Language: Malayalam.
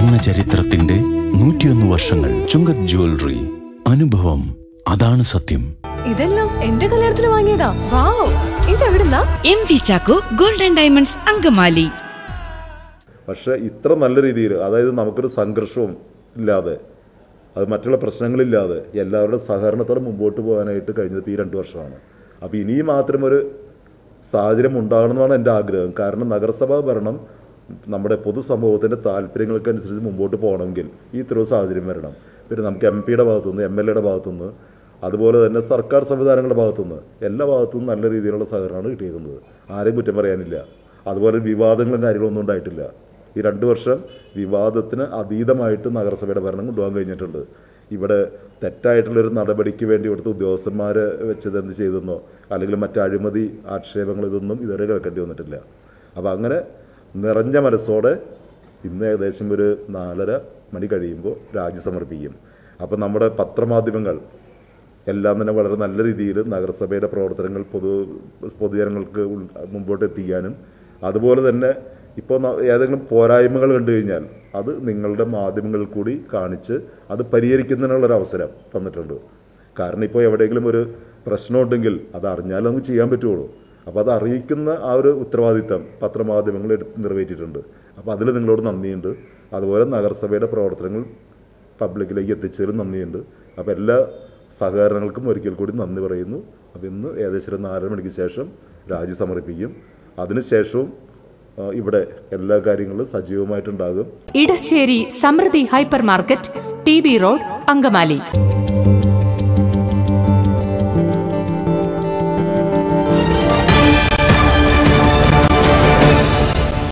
സ്വർണ്ണ ചരിത്രത്തിന്റെ നൂറ്റിയൊന്ന് വർഷങ്ങൾ ചുങ്കത് ജ്വല്ലറി അനുഭവം അതാണ് സത്യം ഇതെല്ലാം എന്റെ കല്യാണത്തിന് വാങ്ങിയതാ വാവ് ഇതെവിടുന്നാ M V Chacko golden diamonds Angamaly പക്ഷേ ഇത്ര നല്ല രീതിയിൽ അതായത് നമുക്കൊരു സംഘർഷവും ഇല്ലാതെ അത് മറ്റുള്ള പ്രശ്നങ്ങളില്ലാതെ എല്ലാവരുടെ സഹകരണത്തോടെ മുമ്പോട്ട് പോകാനായിട്ട് കഴിഞ്ഞത് ഇപ്പോൾ ഈ രണ്ട് വർഷമാണ് അപ്പോൾ ഇനിയും മാത്രം ഒരു സാഹചര്യം ഉണ്ടാകണമെന്നാണ് എൻ്റെ ആഗ്രഹം കാരണം നഗരസഭാ ഭരണം നമ്മുടെ പൊതുസമൂഹത്തിൻ്റെ താല്പര്യങ്ങൾക്കനുസരിച്ച് മുമ്പോട്ട് പോകണമെങ്കിൽ ഈ ഇത്രയും സാഹചര്യം വരണം പിന്നെ നമുക്ക് എം പിയുടെ ഭാഗത്തുനിന്ന് എം എൽ എയുടെ ഭാഗത്തുനിന്ന് അതുപോലെ തന്നെ സർക്കാർ സംവിധാനങ്ങളുടെ ഭാഗത്തുനിന്ന് എല്ലാ ഭാഗത്തുനിന്നും നല്ല രീതിയിലുള്ള സഹകരണമാണ് കിട്ടിയിരിക്കുന്നത് ആരെയും കുറ്റം പറയാനില്ല അതുപോലെ വിവാദങ്ങളും കാര്യങ്ങളൊന്നും ഉണ്ടായിട്ടില്ല ഈ രണ്ട് വർഷം വിവാദത്തിന് അതീതമായിട്ട് നഗരസഭയുടെ ഭരണം കൊണ്ടുപോകാൻ കഴിഞ്ഞിട്ടുണ്ട് ഇവിടെ തെറ്റായിട്ടുള്ളൊരു നടപടിക്ക് വേണ്ടി ഇവിടുത്തെ ഉദ്യോഗസ്ഥന്മാർ വെച്ചത് എന്ത് ചെയ്തെന്നോ അല്ലെങ്കിൽ മറ്റ് അഴിമതി ആക്ഷേപങ്ങൾ ഇതൊന്നും ഇതുവരെ കേൾക്കേണ്ടി വന്നിട്ടില്ല അപ്പോൾ അങ്ങനെ നിറഞ്ഞ മനസ്സോടെ ഇന്ന് ഏകദേശം ഒരു നാലര മണി കഴിയുമ്പോൾ രാജി സമർപ്പിക്കും അപ്പോൾ നമ്മുടെ പത്രമാധ്യമങ്ങൾ എല്ലാം തന്നെ വളരെ നല്ല രീതിയിൽ നഗരസഭയുടെ പ്രവർത്തനങ്ങൾ പൊതു പൊതുജനങ്ങൾക്ക് ഉൾ- മുമ്പോട്ട് എത്തിക്കാനും അതുപോലെ തന്നെ ഇപ്പോൾ ന- ഏതെങ്കിലും പോരായ്മകൾ കണ്ടു കഴിഞ്ഞാൽ അത് നിങ്ങളുടെ മാധ്യമങ്ങളിൽ കൂടി കാണിച്ച് അത് പരിഹരിക്കുന്നതിനുള്ളൊരു അവസരം തന്നിട്ടുണ്ട് കാരണം ഇപ്പോൾ എവിടെയെങ്കിലും ഒരു പ്രശ്നമുണ്ടെങ്കിൽ അത് അറിഞ്ഞാൽ നമുക്ക് ചെയ്യാൻ പറ്റുള്ളൂ അപ്പോൾ അത് അറിയിക്കുന്ന ആ ഒരു ഉത്തരവാദിത്തം പത്രമാധ്യമങ്ങൾ എടുത്ത് നിറവേറ്റിയിട്ടുണ്ട് അപ്പോൾ അതിൽ നിങ്ങളോട് നന്ദിയുണ്ട് അതുപോലെ നഗരസഭയുടെ പ്രവർത്തനങ്ങൾ പബ്ലിക്കിലേക്ക് എത്തിച്ചതിലും നന്ദിയുണ്ട് അപ്പോൾ എല്ലാ സഹകരണങ്ങൾക്കും ഒരിക്കൽ കൂടി നന്ദി പറയുന്നു അപ്പോൾ ഇന്ന് ഏകദേശം ഒരു നാലര മണിക്ക് ശേഷം രാജി സമർപ്പിക്കും അതിനുശേഷവും ആ, ഇവിടെ എല്ലാ കാര്യങ്ങളും സജീവമായിട്ടുണ്ടാകും Edassery Samruddhi hyper market T B road Angamaly